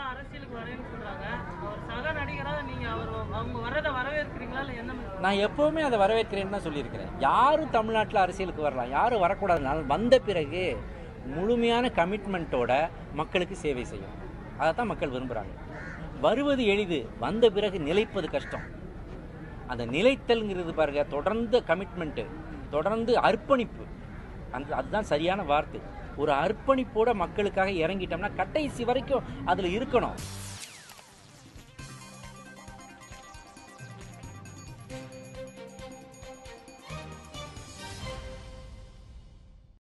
அரசியலுக்கு வரேன்னு சொல்றாங்க அவர் சக நடிகரா நீங்க அவர் அவங்க வர்றதை வரவேற்கிறீங்களா இல்ல என்ன மாதிரி? நான் எப்போவுமே அதை வரவேற்கிறேன்னு தான் சொல்லியிருக்கிறேன் யாரும் தமிழ்நாட்டில் அரசியலுக்கு வரலாம் யாரும் வரக்கூடாதுனால வந்த பிறகு முழுமையான கமிட்மெண்ட்டோட மக்களுக்கு சேவை செய்யும் அதை தான் மக்கள் விரும்புகிறாங்க வருவது எளிது வந்த பிறகு நிலைப்பது கஷ்டம் அந்த நிலைத்தல்ங்கிறது பாருங்க தொடர்ந்து கமிட்மெண்ட்டு தொடர்ந்து அர்ப்பணிப்பு அந்த அதுதான் சரியான வார்த்தை ஒரு அர்ப்பணிப்போட மக்களுக்காக இறங்கிட்டோம்னா கடைசி வரைக்கும் அதில் இருக்கணும்